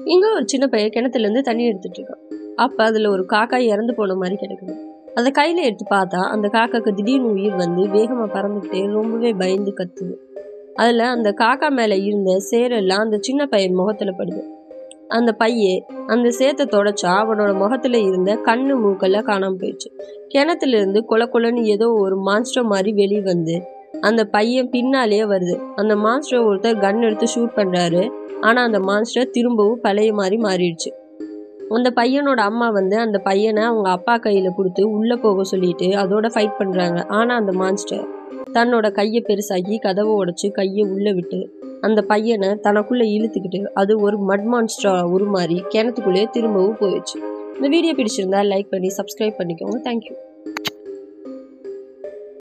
இங்கே ஒரு சின்ன பையன் கிணத்துலேருந்து தண்ணி எடுத்துட்டு இருக்கான் அப்போ அதில் ஒரு காக்கா இறந்து போன மாதிரி கிடக்குது அதை கையில் எடுத்து பார்த்தா அந்த காக்காக்கு திடீர்னு உயிர் வந்து வேகமாக பறந்துக்கிட்டே ரொம்பவே பயந்து கத்துது அதில் அந்த காக்கா மேலே இருந்த சேரெல்லாம் அந்த சின்ன பையன் முகத்தில் படுது அந்த பையன் அந்த சேத்தை தொடச்சா அவனோட முகத்தில் இருந்த கண்ணு மூக்கெல்லாம் காணாமல் போயிடுச்சு கிணத்துல இருந்து கொல கொலன்னு ஏதோ ஒரு மான்ஸ்டர் மாதிரி வெளியே வந்து அந்த பையன் பின்னாலேயே வருது அந்த மான்ஸ்டர் ஒருத்தர் கன் எடுத்து ஷூட் பண்ணுறாரு ஆனால் அந்த மான்ஸ்டர் திரும்பவும் பழைய மாதிரி மாறிடுச்சு அந்த பையனோட அம்மா வந்து அந்த பையனை அவங்க அப்பா கையில் கொடுத்து உள்ளே போக சொல்லிட்டு அதோட ஃபைட் பண்ணுறாங்க ஆனால் அந்த மான்ஸ்டர் தன்னோட கையை பெருசாக்கி கதவை உடைச்சு கையை உள்ளே விட்டு அந்த பையனை தனக்குள்ளே இழுத்துக்கிட்டு அது ஒரு மட் மான்ஸ்டரா உருமாறி கிணத்துக்குள்ளேயே திரும்பவும் போயிடுச்சு இந்த வீடியோ பிடிச்சிருந்தா லைக் பண்ணி சப்ஸ்கிரைப் பண்ணிக்கோங்க தேங்க்யூ